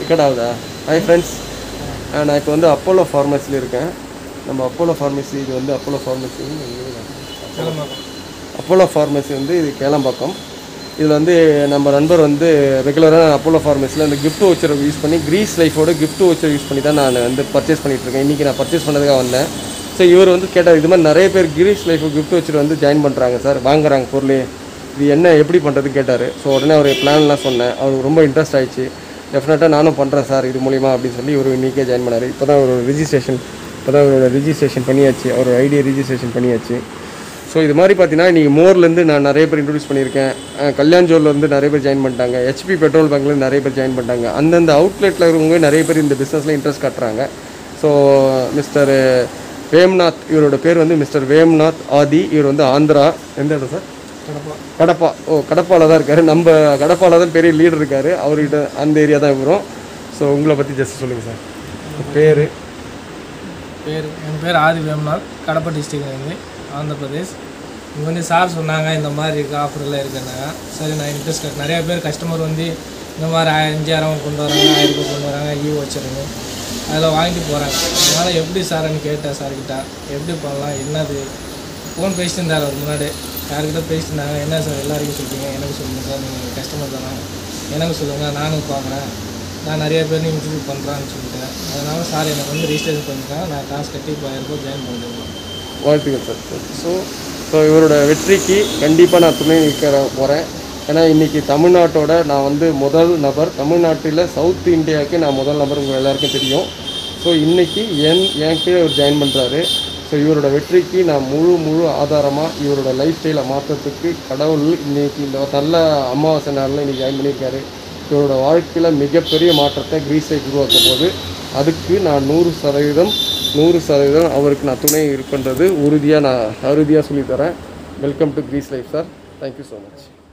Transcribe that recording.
record ஆகுதா hi friends நான் இப்போ வந்து அப்போலோ ஃபார்மசியில் இருக்கேன் நம்ம அப்போலோ ஃபார்மசி இது வந்து அப்போலோ ஃபார்மசி அப்போலோ ஃபார்மசி வந்து இது கேளம்பாக்கம் இதில் வந்து நம்ம நண்பர் வந்து ரெகுலராக அப்போலோ ஃபார்மசியில் இந்த கிஃப்ட் வச்சரை யூஸ் பண்ணி க்ரீஸ் லைஃபோட கிஃப்ட் வச்சர் யூஸ் பண்ணி தான் நான் வந்து பர்ச்சேஸ் பண்ணிட்டு இருக்கேன் இன்றைக்கி நான் பர்ச்சேஸ் பண்ணதுக்காக வந்தேன் ஸோ இவர் வந்து கேட்டார் இது மாதிரி நிறைய பேர் கிரீஸ் லைஃப் கிஃப்ட் வச்சர் வந்து ஜாயின் பண்ணுறாங்க சார் வாங்குறாங்க பொருள் இது என்ன எப்படி பண்ணுறது கேட்டார் ஸோ உடனே அவர் பிளான்லாம் சொன்னேன் அவருக்கு ரொம்ப இன்ட்ரெஸ்ட் ஆயிடுச்சு டெஃபினட்டாக நானும் பண்ணுறேன் சார் இது மூலிமா அப்படின்னு சொல்லி இவர் இன்றைக்கே ஜாயின் பண்ணார் இப்போ தான் ஒரு ரிஜிஸ்ட்ரேஷன் இப்போ தான் அவரோட ரிஜிஸ்ட்ரேஷன் பண்ணியாச்சு அவர் ஐடியா ரிஜிஸ்ட்ரேஷன் பண்ணியாச்சு ஸோ இது மாதிரி பார்த்தீங்கன்னா இன்றைக்கி மோர்லேருந்து நான் நிறைய பேர் இன்ட்ரடியூஸ் பண்ணியிருக்கேன் அஹ் கல்யாண் ஜோல்லேருந்து நிறைய பேர் ஜாயின் பண்ணிட்டாங்க ஹெச்பி பெட்ரோல் பங்க்லேருந்து நிறைய பேர் ஜாயின் பண்ணிட்டாங்க அந்தந்த அவுட்லெட்டில் இருக்கவங்க நிறைய பேர் இந்த பிஸ்னஸில் இன்ட்ரெஸ்ட் காட்டுறாங்க ஸோ மிஸ்டர் வேம்நாத் இவரோட பேர் வந்து மிஸ்டர் வேம்நாத் ஆதி இவர் வந்து ஆந்திரா எந்த இடம் சார் கடப்பா ஓ கடப்பாவில் தான் இருக்காரு நம்ம கடப்பாவில் தான் பெரிய லீடர் இருக்காரு அவர்கிட்ட அந்த ஏரியா தான் வரும் ஸோ உங்களை பற்றி ஜஸ்ட் சொல்லுங்கள் சார் பேர் பேர் என் பேர் ஆதி வேம்நாத் கடப்பா டிஸ்ட்ரிக்ட்லேருந்து ஆந்திர பிரதேஷ் இங்கே வந்து சார் சொன்னாங்க இந்த மாதிரி இருக்குது ஆஃபர்லாம் இருக்குன்னாங்க சரி நான் இன்ட்ரெஸ்ட் நிறைய பேர் கஸ்டமர் வந்து இந்த மாதிரி ஆயிரம் அஞ்சாயிரம் கொண்டு வராங்க ஆயிரம் ரூபாய் கொண்டு வராங்க ஈ வச்சுருங்க அதில் வாங்கிட்டு போகிறாங்க அதனால் எப்படி சார்னு கேட்டேன் சார்கிட்ட எப்படி பண்ணலாம் என்னது ஃபோன் பேசிட்டு இருந்தார் அவர் முன்னாடி யார்கிட்ட பேசிட்டு இருந்தாங்க என்ன சார் எல்லாருக்கும் சொல்கிறீங்க எனக்கு சொல்லுங்கள் சார் நீங்கள் கஸ்டமர் தானே எனக்கு சொல்லுங்கள் நானும் பார்க்குறேன் நான் நிறைய பேர் இன்டர்வியூ பண்ணுறான்னு சொல்லிட்டேன் அதனால் சார் எனக்கு வந்து ரிஜிஸ்ட்ரேஷன் பண்ணிட்டேன் நான் காசு கட்டி இப்போ ஆயிரம் ரூபாய் ஜாயின் பண்ணிடுவேன் வாழ்த்துக்கள் சார் ஸோ ஸோ இவரோட வெற்றிக்கு கண்டிப்பாக நான் துணை நிற்க போகிறேன் ஏன்னா இன்றைக்கி தமிழ்நாட்டோட நான் வந்து முதல் நபர் தமிழ்நாட்டில் சவுத் இந்தியாவுக்கு நான் முதல் நபர் உங்கள் எல்லாருக்கும் தெரியும் ஸோ இன்றைக்கி என் என் கீழே இவர் ஜாயின் பண்ணுறாரு ஸோ இவரோட வெற்றிக்கு நான் முழு முழு ஆதாரமாக இவரோட லைஃப் ஸ்டைலை மாற்றத்துக்கு கடவுள் இன்னைக்கு இந்த நல்ல அமாவாசை நாளில் இன்றைக்கி ஜாயின் பண்ணியிருக்காரு இவரோட வாழ்க்கையில் மிகப்பெரிய மாற்றத்தை கிரீஸை உருவாக்க போது அதுக்கு நான் நூறு சதவீதம் நூறு சதவீதம் அவருக்கு நான் துணை இருக்கின்றது உறுதியாக நான் உறுதியாக சொல்லித்தரேன் வெல்கம் டு கிரீஸ் life sir thank you so much